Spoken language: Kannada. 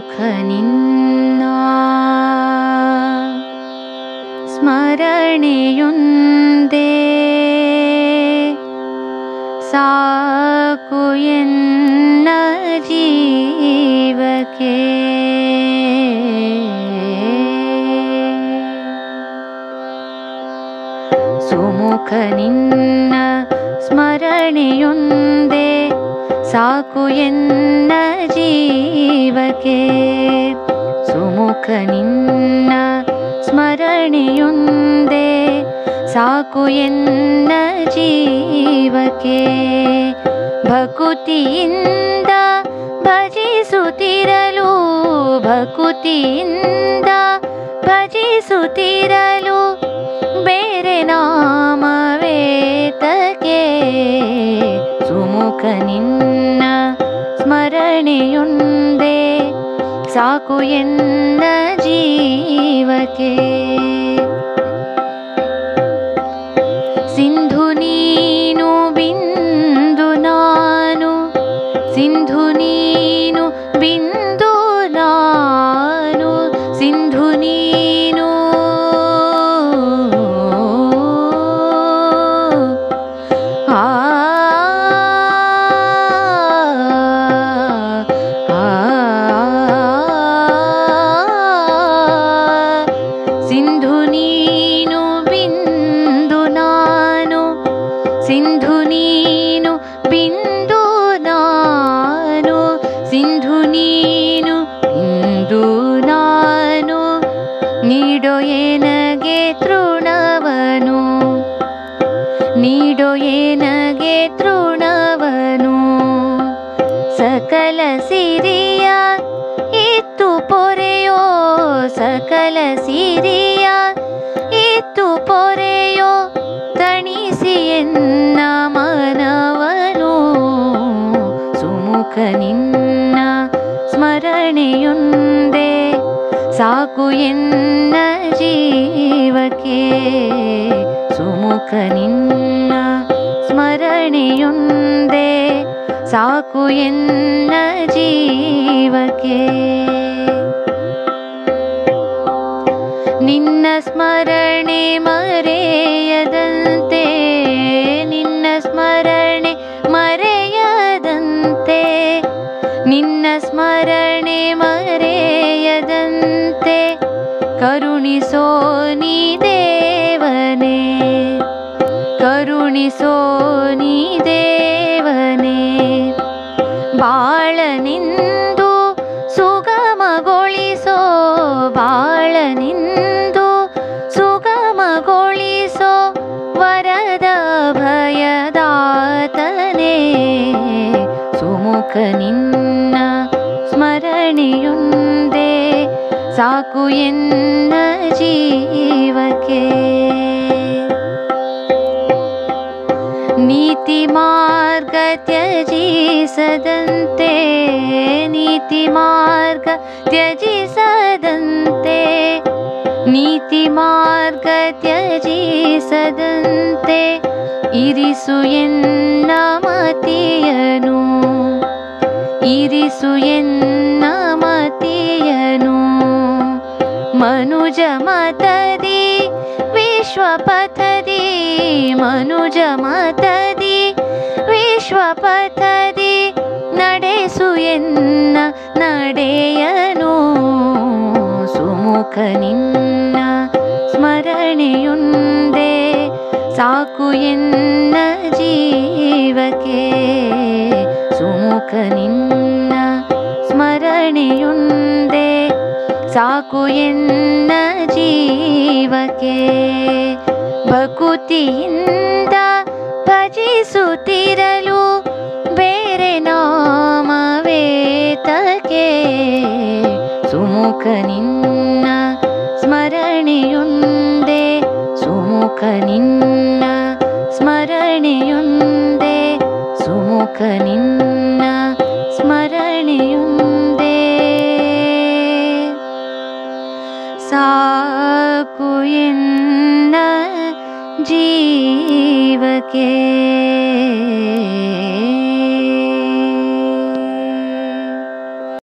ಸುಮುಖ ನಿನ್ನ ಸ್ಮರಣೆಯೊಂದೇ ಸಾಕು ಎನ್ನ ಜೀವಕ್ಕೆ ಸುಮುಖ ನಿನ್ನ ಸ್ಮರಣೆಯೊಂದೇ ಸಾಕು ಎನ್ನ ಜೀವಕ್ಕೆ ಸುಮುಖ ನಿನ್ನ ಸ್ಮರಣೆಯೊಂದೇ ಸಾಕು ಎನ್ನ ಜೀವಕ್ಕೆ ಭಕುತಿಯಿಂದ ಭಜಿಸುತ್ತಿರಲು ಭಕುತಿಯಿಂದ ಭಜಿಸುತ್ತಿರಲು ಬೇರೆ ನಾಮವೇತಕ್ಕೆ ಸುಮುಖ ನಿನ್ನ ಸ್ಮರಣೆಯೊಂದೇ ಸಾಕು ಎನ್ನ ಜೀವಕ್ಕೆ ಸಿಂಧು ನೀನು ಬಿಂದು ನಾನು ಸಿಂಧು ನೀನು ಬಿಂದು ನಾನು ಸಿಂಧು ನೀನು ಆ ಸಿಂಧು ನೀನು ಬಿಂದು ನಾನು ಸಿಂಧು ನೀನು ಬಿಂದು ನಾನು ಸಿಂಧು ನೀನು ಬಿಂದು ನಾನು ನೀಡೋ ಏನಗೆ ತೃಣವನು ನೀಡೋ ಏನಗೆ ತೃಣವನು ಸಕಲ ಸಿರಿಯ ಇತ್ತು ಪೊರೆಯೋ ಸಕಲ ಸಿರಿಯ ಇತ್ತು ಪೊರೆಯೋ ತಣಿಸಿ ಎನ್ನ ಮನವನು ಸುಮುಖ ನಿನ್ನ ಸ್ಮರಣೆಯೊಂದೇ ಸಾಕು ಎನ್ನ ಜೀವಕ್ಕೆ ಸುಮುಖ ನಿನ್ನ ಸ್ಮರಣೆಯೊಂದೇ ಸಾಕು ಎನ್ನ ಜೀವಕ್ಕೆ ನಿನ್ನ ಸ್ಮರಣೆ ಮರೆಯದಂತೆ ನಿನ್ನ ಸ್ಮರಣೆ ಮರೆಯದಂತೆ ನಿನ್ನ ಸ್ಮರಣೆ ಮರೆಯದಂತೆ ಕರುಣಿಸೋ ನೀ ದೇವನೇ ಕರುಣಿಸೋ ನೀ ದೇವನೇ ಬಾಳನಿಂದು ಸುಗಮಗೊಳಿಸೋ ಬಾಳನಿಂದು ಸುಗಮಗೊಳಿಸೋ ವರದ ಭಯದಾತನೇ ಸುಮುಖ ನಿನ್ನ ಸ್ಮರಣೆಯೊಂದೇ ಸಾಕು ಎನ್ನ ಜೀವಕ್ಕೆ ನೀತಿ ಮಾರ್ಗ ತ್ಯಜಿಸದಂತೆ ನೀತಿ ಮಾರ್ಗ ತ್ಯಜಿಸದಂತೆ ನೀತಿ ಮಾರ್ಗ ತ್ಯಜಿಸದಂತೆ ಇರಿಸು ಎನ್ನ ಮತಿಯನು ಇರಿಸು ಎನ್ನ ಮತಿಯನು ಮನುಜ ಮತದಿ ವಿಶ್ವಪಥದಿ ಮನುಜ ಮತದಿ ವಿಶ್ವಪಥದಿ ನಡೆಸು ಎನ್ನ ನಡೆಯನು ಸುಮುಖ ನಿನ್ನ ಸ್ಮರಣೆಯೊಂದೇ ಸಾಕು ಎನ್ನ ಜೀವಕ್ಕೆ ಸುಮುಖ ನಿನ್ನ ಸ್ಮರಣೆಯೊಂದೇ ಸಾಕು ಎನ್ನ ಜೀವಕ್ಕೆ ಭಕುತಿಯಿಂದ ಭಜಿಸುತ್ತಿರಲು ಬೇರೆ ನಾಮವೇತಕ್ಕೆ ಸುಮುಖ ನಿನ್ನ ಸ್ಮರಣೆಯೊಂದೇ ಸುಮುಖ ನಿನ್ನ ಸ್ಮರಣೆಯೊಂದೇ ಸುಮುಖ ನಿನ್ನ ಸ್ಮರಣೆಯೊಂದೇ ಸಾಕು ಎನ್ನ ಜೀವಕ್ಕೆ